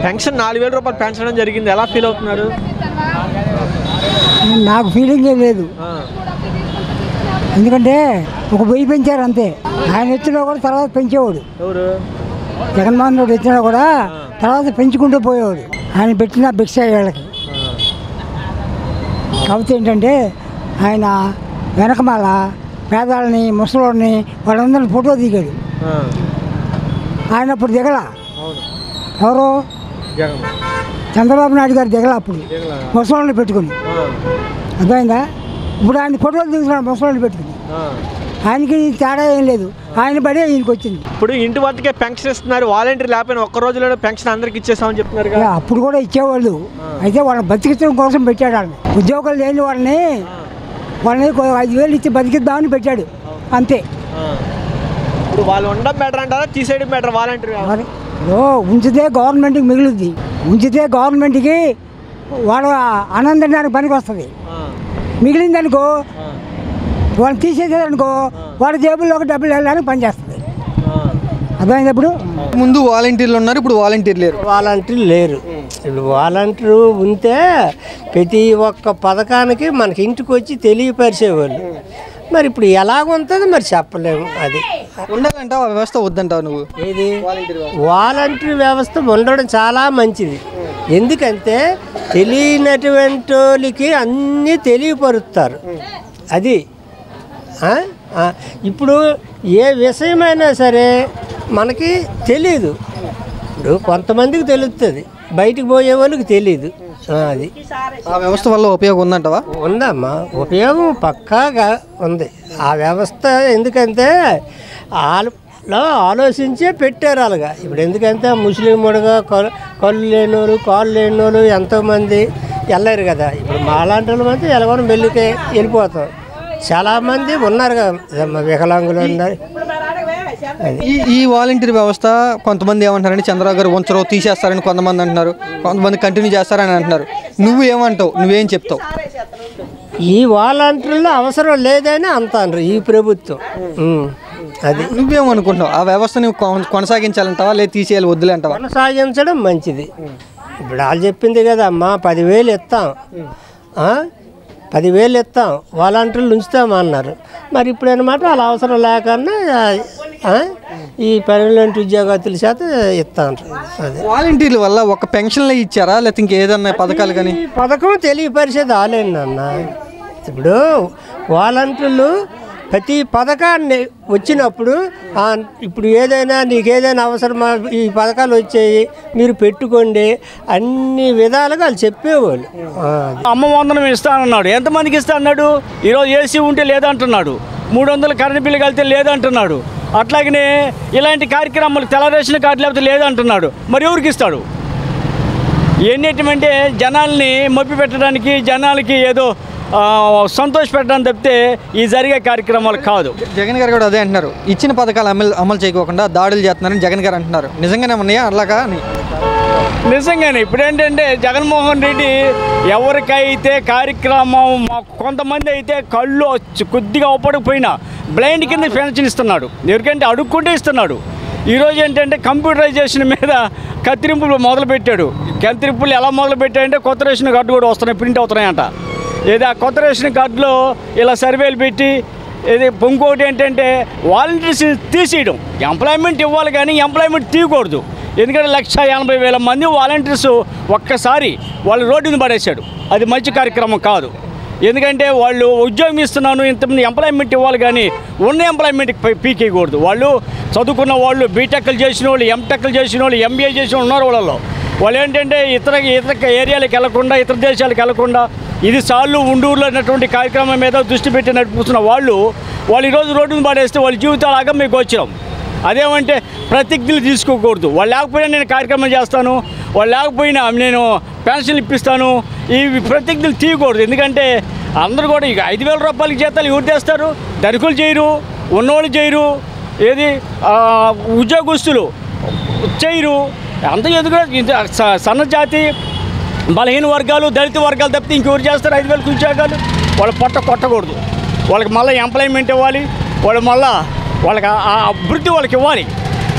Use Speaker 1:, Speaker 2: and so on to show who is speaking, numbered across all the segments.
Speaker 1: Pension నాలుగు వేల రూపాయలు పెంచడం జరిగింది ఎలా ఫీల్ అవుతున్నారు
Speaker 2: నాకు ఫీలింగే లేదు ఎందుకంటే ఒక వెయ్యి పెంచారు అంతే ఆయన వచ్చినా కూడా తర్వాత పెంచేవాడు
Speaker 1: ఎవరు
Speaker 2: జగన్మోహన్ రెడ్డి వచ్చినా కూడా తర్వాత పెంచుకుంటూ పోయేవాడు ఆయన పెట్టిన భిక్ష వీళ్ళకి కాకపోతే ఏంటంటే ఆయన వెనకమాల పేదాలని ముసలోడిని వాళ్ళందరిని ఫోటో దిగాడు
Speaker 1: ఆ,
Speaker 2: ఆయన అప్పుడు దిగల
Speaker 1: అవును
Speaker 2: ఎవరు
Speaker 1: జగన్
Speaker 2: చంద్రబాబు నాయుడు గారు దిగల అప్పుడు
Speaker 1: దిగలా?
Speaker 2: ముసలోడిని పెట్టుకుని
Speaker 1: ఆ,
Speaker 2: అర్థమైందా ఇప్పుడు ఆయన ఫోటోలు దిగుతున్నాడు ముసలోడిని పెట్టుకుని
Speaker 1: ఆ.
Speaker 2: ఆయనకి తేడా ఏం లేదు ఆయన పడే ఈయనకి వచ్చింది
Speaker 1: ఇప్పుడు ఇంటి వద్దకే పెన్షన్ ఇస్తున్నారు వాలంటీర్ లేకపోయినా ఒక్క రోజులోనే పెన్షన్ అందరికి ఇచ్చేసామని చెప్తున్నారు
Speaker 2: ఇక అప్పుడు కూడా ఇచ్చేవాళ్ళు అయితే వాళ్ళని బతికించడం కోసం పెట్టాడు వాళ్ళని ఉద్యోగాలు లేని వాళ్ళని వాళ్ళని కొ- ఐదు వేలు ఇచ్చి బతికిద్దామని పెట్టాడు అంతే
Speaker 1: ఇప్పుడు వాళ్ళు ఉండడం బెటర్ అంటారా తీసేయడం బెటర్ వాలంటీర్
Speaker 2: మరి ఇప్పుడు ఉంచితే గవర్నమెంట్కి మిగులుద్ది ఉంచితే గవర్నమెంట్కి వాళ్ళ ఆనందడానికి పనికి వస్తుంది మిగిలిందనుకో వాళ్ళు తీసేసేదనుకో వాళ్ళ జేబుల్లోకి డబ్బులు వెళ్ళడానికి పనిచేస్తుంది అర్థమైంది ఇప్పుడు
Speaker 3: ముందు వాలంటీర్లు ఉన్నారు ఇప్పుడు వాలంటీర్ లేరు
Speaker 4: వాలంటీర్లు లేరు ఇప్పుడు వాలంటీరు ఉంటే ప్రతి ఒక్క పథకానికి మనకి ఇంటికి వచ్చి తెలియపరిచేవాళ్ళు మరి ఇప్పుడు ఎలాగుంటుంది మరి చెప్పలేము అది
Speaker 3: ఉండాలంటావు ఆ వ్యవస్థ వద్దంటావు నువ్వు
Speaker 4: ఏది వాలంటీర్ వ్యవస్థ ఉండడం చాలా మంచిది ఎందుకంటే తెలియనటువంటి వాళ్ళకి అన్నీ తెలియపరుస్తారు అది ఆ? ఆ, ఇప్పుడు ఏ విషయమైనా సరే మనకి తెలియదు ఇప్పుడు కొంతమందికి తెలుస్తుంది బయటికి పోయే వాళ్ళకి తెలియదు ఆ, అది
Speaker 3: ఆ వ్యవస్థ వల్ల ఉపయోగం ఉందంటావా
Speaker 4: ఉందమ్మా ఉపయోగం పక్కాగా ఉంది ఆ వ్యవస్థ ఎందుకంటే వాళ్ళలో ఆలోచించే పెట్టారు అలాగా ఇప్పుడు ఎందుకంటే ముస్లిం ముడుగా కళ్ళు లేనోళ్ళు కాళ్ళు లేనోళ్ళు ఎంతోమంది వెళ్ళారు కదా ఇప్పుడు మాలాంటి వాళ్ళం అయితే ఎలాగో మెల్లికే వెళ్ళిపోతాం చాలామంది ఉన్నారు కదా మా వికలాంగులు ఉన్నారు
Speaker 3: ఈ ఈ వాలంటీర్ వ్యవస్థ కొంతమంది ఏమంటారంటే చంద్రబాబు గారు ఉంచరు తీసేస్తారని కొంతమంది అంటున్నారు కొంతమంది కంటిన్యూ చేస్తారని అంటున్నారు నువ్వు ఏమంటావు నువ్వేం చెప్తావు
Speaker 4: ఈ వాలంటీర్లు అవసరం లేదని అంటారు ఈ ప్రభుత్వం ఉం. అది
Speaker 3: నువ్వేమనుకుంటావు ఆ వ్యవస్థని కొన- కొనసాగించాలంటావా లేదా తీసేయాలి వద్దులే అంటావా
Speaker 4: కొనసాగించడం మంచిది ఇప్పుడు వాళ్ళు చెప్పింది కదా అమ్మా పదివేలు ఇస్తాం ఆ? పదివేలు ఇస్తాం వాలంటీర్లు ఉంచుతామన్నారు మరి ఇప్పుడు అనమాట వాళ్ళ అవసరం లేకన్నా ఆ? ఈ పర్మనెంట్ ఉద్యోగస్తుల చేత ఇస్తాం అది
Speaker 3: వాలంటీర్ల వల్ల ఒక పెన్షన్లే ఇచ్చారా లేకపోతే ఇంకేదన్నా పథకాలు కానీ
Speaker 4: ఈ పథకం తెలియపరిచేది ఆలేండి అన్న ఇప్పుడు వాలంటీర్లు ప్రతి పథకాన్ని వచ్చినప్పుడు ఆ, ఇప్పుడు ఏదైనా నీకు ఏదైనా అవసరమా ఈ పథకాలు వచ్చాయి మీరు పెట్టుకోండి అన్ని విధాలుగా వాళ్ళు చెప్పేవాళ్ళు ఆ, అది.
Speaker 5: అమ్మ వందనం ఇస్తానన్నాడు ఎంతమందికి ఇస్తా అన్నాడు ఈరోజు ఏసీ ఉంటే లేదంటున్నాడు మూడు వందల కరెంట్ బిల్లు కలితే లేదంటున్నాడు అట్లాగనే ఇలాంటి కార్యక్రమాలు తెల్ల రేషన్ కార్డు లేకపోతే లేదంటున్నాడు మరి ఎవరికి ఇస్తాడు ఎన్నిటమంటే జనాల్ని మభ్య పెట్టడానికి జనాలకి ఏదో ఆ, సంతోష పెట్టడానికి తప్పితే ఈ జరిగే కార్యక్రమాలు కాదు
Speaker 3: జగన్ గారు కూడా అదే అంటున్నారు ఇచ్చిన పథకాలు అమలు అమలు చేయకోకుండా దాడులు చేస్తున్నారని జగన్ గారు అంటున్నారు నిజంగానే ఉన్నాయా అలాగా అని
Speaker 5: నిజంగానే ఇప్పుడు ఏంటంటే జగన్మోహన్ రెడ్డి ఎవరికైతే కార్యక్రమం మా- కొంతమంది అయితే కళ్ళు వచ్చి కొద్దిగా ఒప్పడిపోయినా బ్లైండ్ కింద పెన్షన్ ఇస్తున్నాడు ఎవరికంటే అడుక్కుంటే ఇస్తున్నాడు ఈరోజు ఏంటంటే కంప్యూటరైజేషన్ మీద కత్తిరింపులు మొదలుపెట్టాడు కత్తిరింపులు ఎలా మొదలు పెట్టాడంటే కొత్త రేషన్ కార్డు కూడా వస్తున్నాయి ప్రింట్ అవుతున్నాయంట ఏదో ఆ కొత్త రేషన్ కార్డులో ఇలా సర్వేలు పెట్టి ఇది ఇంకోటి ఏంటంటే వాలంటీర్స్ తీసేయడం ఎంప్లాయ్మెంట్ ఇవ్వాలి కానీ ఎంప్లాయ్మెంట్ తీయకూడదు ఎందుకంటే లక్ష ఎనభై వేల మంది వాలంటీర్స్ ఒక్కసారి వాళ్ళు రోడ్డుని పడేశాడు అది మంచి కార్యక్రమం కాదు ఎందుకంటే వాళ్ళు ఉద్యోగం ఇస్తున్నాను ఇంతమంది ఎంప్లాయ్మెంట్ ఇవ్వాలి కానీ ఉన్న ఎంప్లాయ్మెంట్కి పై పీకేయకూడదు వాళ్ళు చదువుకున్న వాళ్ళు బీటెక్లు చేసిన వాళ్ళు ఎంటెక్లు చేసిన వాళ్ళు ఎంబీఏ చేసిన వాళ్ళు ఉన్నారు వాళ్ళలో వాళ్ళు ఏంటంటే ఇతర ఇతర ఏరియాలకు వెళ్లకుండా ఇతర దేశాలకు వెళ్లకుండా ఇది సార్లు ఉండూరులో ఉన్నటువంటి కార్యక్రమం మీద దృష్టి పెట్టి నడిపిస్తున్న వాళ్ళు వాళ్ళు ఈరోజు రోడ్డును పడేస్తే వాళ్ళ జీవితాలాగా మీకు వచ్చినాం అదేమంటే ప్రతిజ్ఞలు తీసుకోకూడదు వాళ్ళు లేకపోయినా నేను కార్యక్రమం చేస్తాను వాళ్ళు లేకపోయినా నేను పెన్షన్ ఇప్పిస్తాను ఈ ప్రతిజ్ఞలు తీయకూడదు ఎందుకంటే అందరూ కూడా ఇక ఐదు వేల రూపాయలకి జీతాలు ఎవరు తెస్తారు ధనికులు చేయరు ఉన్నవాళ్ళు చేయరు ఏది ఆ, ఉద్యోగస్తులు చేయరు అంత ఎందుకు ఇంత స- సన్న జాతి బలహీన వర్గాలు దళిత వర్గాలు తప్పితే ఇంకెవరు చేస్తారు ఐదు వేలకు ఉద్యోగాలు వాళ్ళ పొట్ట కొట్టకూడదు వాళ్ళకి మళ్ళీ ఎంప్లాయ్మెంట్ ఇవ్వాలి వాళ్ళు మళ్ళా వాళ్ళకి ఆ- ఆ అభివృద్ధి వాళ్ళకి ఇవ్వాలి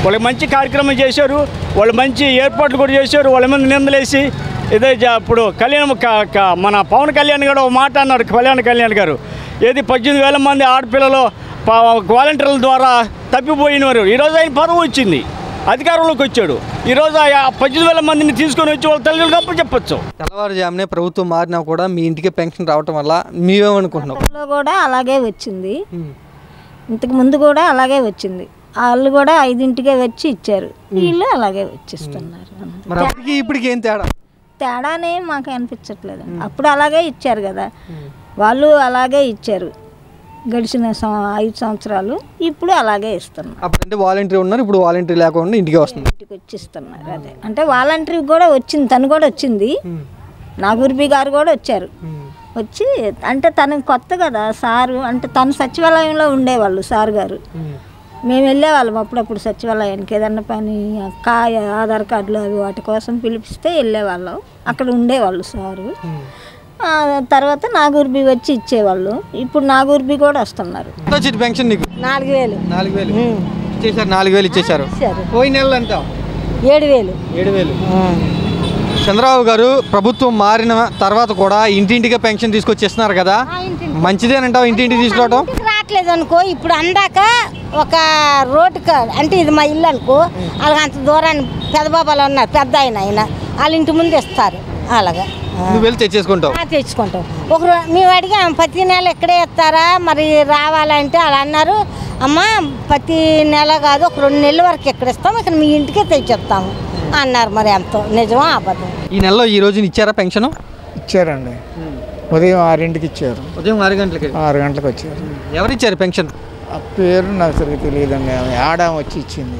Speaker 5: వాళ్ళకి మంచి కార్యక్రమం చేశారు వాళ్ళు మంచి ఏర్పాట్లు కూడా చేశారు వాళ్ళ మీద నిందలేసి ఇదే జ- ఇప్పుడు కళ్యాణ్ క- క- మన పవన్ కళ్యాణ్ గారు ఒక మాట అన్నారు కళ్యాణ్ కళ్యాణ్ గారు ఏది పద్దెనిమిది వేల మంది ఆడపిల్లలు ప- వాలంటీర్ల ద్వారా తప్పిపోయినారు ఈరోజు ఆయన పదవి వచ్చింది అధికారంలోకి వచ్చాడు ఈరోజు ఆ పద్దెనిమిది వేల మందిని తీసుకొని వచ్చి వాళ్ళ తల్లిదండ్రులకు అప్పు చెప్పొచ్చు
Speaker 3: తెల్లవారుజామునే ప్రభుత్వం మారినా కూడా మీ ఇంటికి పెన్షన్ రావటం వల్ల మీవేమనుకుంటున్నాం
Speaker 6: గతంలో కూడా అలాగే వచ్చింది ఇంతకు ముందు కూడా అలాగే వచ్చింది వాళ్ళు కూడా ఐదింటికే వచ్చి ఇచ్చారు వీళ్ళు అలాగే వచ్చిస్తున్నారు
Speaker 3: మరి అప్పటికి ఇప్పటికి ఏం తేడా
Speaker 6: తేడానే మాకు అనిపించట్లేదు అప్పుడు అలాగే ఇచ్చారు కదా వాళ్ళు అలాగే ఇచ్చారు గడిచిన సం- ఐదు సంవత్సరాలు ఇప్పుడు అలాగే ఇస్తున్నారు
Speaker 3: అప్పుడంటే వాలంటీర్ ఉన్నారు ఇప్పుడు వాలంటీర్ లేకుండా ఇంటికి వస్తుంది
Speaker 6: ఇంటికి వచ్చి ఇస్తున్నారు అదే అంటే వాలంటరీ కూడా వచ్చింది తను కూడా వచ్చింది నాగూర్బి గారు కూడా వచ్చారు వచ్చి అంటే తనకి కొత్త కదా సారు అంటే తను సచివాలయంలో ఉండేవాళ్ళు సార్ గారు మేము వెళ్ళేవాళ్ళం అప్పుడప్పుడు సచివాలయానికి ఏదన్నా పని కా ఆధార్ కార్డులు అవి వాటి కోసం పిలిపిస్తే వెళ్ళేవాళ్ళం అక్కడ ఉండేవాళ్ళు సారు ఆ, తర్వాత నాగూర్బి వచ్చి ఇచ్చేవాళ్ళు ఇప్పుడు నాగూర్బి కూడా వస్తున్నారు
Speaker 3: ఎంత వచ్చింది పెన్షన్ నీకు
Speaker 6: నాలుగు వేలు
Speaker 3: నాలుగు వేలు ఇచ్చేసారు నాలుగు వేలు ఇచ్చేసారు
Speaker 6: ఇచ్చారు
Speaker 3: పోయిన నెలలు ఎంత
Speaker 6: ఏడు వేలు
Speaker 3: ఏడు వేలు చంద్రబాబు గారు ప్రభుత్వం మారిన తర్వాత కూడా ఇంటింటికే పెన్షన్ తీసుకొచ్చేస్తున్నారు కదా మంచిదేనంటావు ఇంటింటికి తీసుకురావటం
Speaker 7: ఇంటికి రావట్లేదు అనుకో ఇప్పుడు అందాక ఒక రోడ్డు కా- అంటే ఇది మా ఇల్లు అనుకో అలాగ అంత దూరాన్ని పెద్దబాబాలు ఉన్నారు పెద్ద ఆయన ఆయన వాళ్ళ ఇంటి ముందు ఇస్తారు అలాగా ఆ.
Speaker 3: నువ్వు వెళ్ళి తెచ్చేసుకుంటావు
Speaker 7: ఆ, తెచ్చుకుంటాం ఒక రో- మేము అడిగాం ప్రతి నెల ఇక్కడే ఇస్తారా మరి రావాలంటే అలా అన్నారు అమ్మ ప్రతి నెల కాదు ఒక రెండు నెలల వరకు ఎక్కడ ఇస్తాం ఇక్కడ మీ ఇంటికే తెచ్చిస్తాము అన్నారు మరి ఎంతో నిజమా అబద్ధం
Speaker 3: ఈ నెలలో ఈ రోజున ఇచ్చారా పెన్షన్
Speaker 8: ఇచ్చారండి ఉదయం ఆరింటికి ఇచ్చారు
Speaker 3: ఉదయం ఆరు గంటలకి
Speaker 8: ఆరు గంటలకు వచ్చారు
Speaker 3: ఎవరు ఇచ్చారు పెన్షన్
Speaker 8: ఆ పేరు నాకు సరిగ్గా తెలియదండి ఆమె ఆడ వచ్చి ఇచ్చింది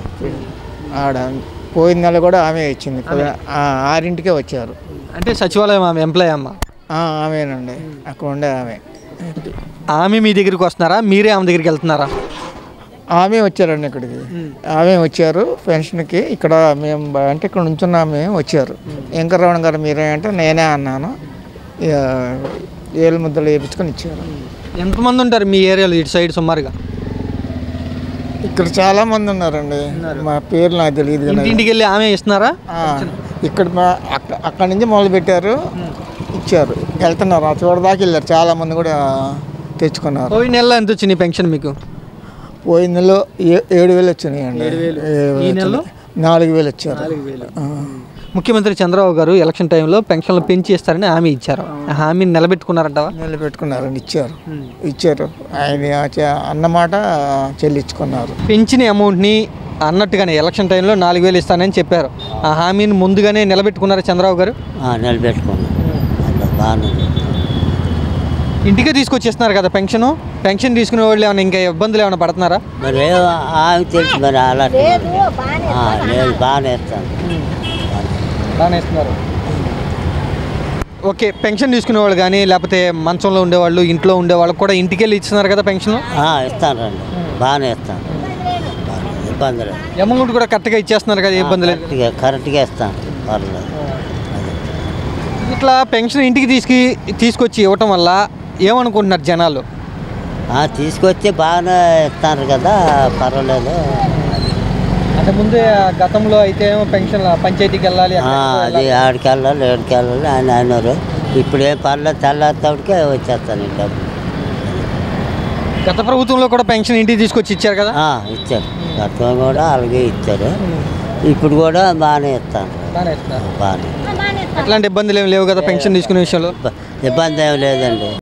Speaker 8: ఆడ పోయిన నెల కూడా ఆమె ఇచ్చింది పొద్దున- ఆ, ఆరింటికే వచ్చారు
Speaker 3: అంటే సచివాలయం ఆమె ఎంప్లాయ్ అమ్మ
Speaker 8: ఆ, ఆమెనండి అక్కడ ఉండే ఆమె
Speaker 3: ఆమె మీ దగ్గరికి వస్తున్నారా మీరే ఆమె దగ్గరికి వెళ్తున్నారా
Speaker 8: ఆమె వచ్చారండి ఇక్కడికి ఆమె వచ్చారు పెన్షన్కి ఇక్కడ మేము బ- అంటే ఇక్కడ నుంచున్న ఆమె వచ్చారు వెంకటరమణ గారు మీరే అంటే నేనే అన్నాను ఇక ఏలు ముద్దలు వేయించుకొని ఇచ్చారు
Speaker 3: ఎంతమంది ఉంటారు మీ ఏరియాలో ఇటు సైడ్ సుమారుగా
Speaker 8: ఇక్కడ చాలా మంది ఉన్నారండి మా పేరు నాకు తెలియదు కానీ
Speaker 3: ఇంటింటికి వెళ్ళి ఆమె ఇస్తున్నారా
Speaker 8: ఆ, ఇక్కడ మా అక్క- అక్కడి నుంచి మొదలు పెట్టారు ఇచ్చారు వెళ్తున్నారు ఆ చివరి దాకా వెళ్ళారు చాలా మంది కూడా తెచ్చుకున్నారు
Speaker 3: పోయిన నెలలో ఎంత వచ్చింది పెన్షన్ మీకు
Speaker 8: పోయిన నెలలో ఏ- ఏడు వేలు వచ్చినాయండి ఏడు వేలు
Speaker 3: ఈ నెలలో?
Speaker 8: వచ్చినాయి. నాలుగు వేలు వచ్చారు ఆ.
Speaker 3: ముఖ్యమంత్రి చంద్రబాబు గారు ఎలక్షన్ టైంలో పెన్షన్లు పెంచి ఇస్తారని హామీ ఇచ్చారు ఆ హామీని నిలబెట్టుకున్నారంటవా
Speaker 8: నిలబెట్టుకున్నారండి ఇచ్చారు ఇచ్చారు ఆయన చ- అన్నమాట చెల్లించుకున్నారు
Speaker 3: పెంచిన అమౌంట్ని అన్నట్టుగానే ఎలక్షన్ టైంలో నాలుగు వేలు ఇస్తానని చెప్పారు ఆ హామీని ముందుగానే నిలబెట్టుకున్నారు చంద్రబాబు గారు
Speaker 9: నిలబెట్టుకున్నాం అంత బాగానే ఉంది.
Speaker 3: ఇంటికే తీసుకొచ్చేస్తున్నారు కదా పెన్షన్ పెన్షన్ తీసుకునే వాళ్ళు ఏమైనా ఇంకా ఇబ్బందులు ఏమైనా పడుతున్నారా
Speaker 9: మరి ఏ- ఆమెకు తెలుసు మరి అలా లేదు బాగానే ఇస్తాను
Speaker 3: బాగానే ఇస్తున్నారు ఓకే పెన్షన్ తీసుకునే వాళ్ళు కానీ లేకపోతే మంచంలో ఉండేవాళ్ళు ఇంట్లో ఉండేవాళ్ళు కూడా ఇంటికి వెళ్ళి ఇస్తున్నారు కదా పెన్షన్
Speaker 9: ఆ, ఇస్తాను రండి బాగానే ఇస్తాను బాగానే, ఇబ్బంది లేదు
Speaker 3: అమౌంట్ కూడా కరెక్ట్గా ఇచ్చేస్తున్నారు కదా ఏ ఇబ్బంది లేదు
Speaker 9: కరెక్ట్గా కరెక్ట్గా ఇస్తాను పర్లేదు
Speaker 3: ఇట్లా పెన్షన్ ఇంటికి తీసుకు తీసుకొచ్చి ఇవ్వటం వల్ల ఏమనుకుంటున్నారు జనాలు
Speaker 9: ఆ, తీసుకొచ్చి బాగానే ఇస్తాను కదా పర్వాలేదు
Speaker 3: అంటే ముందే గతంలో అయితే పెన్షన్ పంచాయతీకి వెళ్ళాలి
Speaker 9: ఆ, అది ఆడికి వెళ్ళాలి ఏడికి వెళ్ళాలి ఆయన అన్నారు ఇప్పుడు ఏం పర్లేదు తెల్లారితోటికే వచ్చేస్తాను ఈ డబ్బు
Speaker 3: గత ప్రభుత్వంలో కూడా పెన్షన్ ఇంటికి తీసుకొచ్చి ఇచ్చారు కదా
Speaker 9: ఆ, ఇచ్చారు గతం కూడా అలాగే ఇచ్చారు ఇప్పుడు కూడా బాగానే ఇస్తాను బాగానే
Speaker 3: ఎట్లాంటి ఇబ్బందులు ఏమి లేవు కదా పెన్షన్ తీసుకునే విషయంలో
Speaker 9: ఇబ్బంది ఏం లేదండి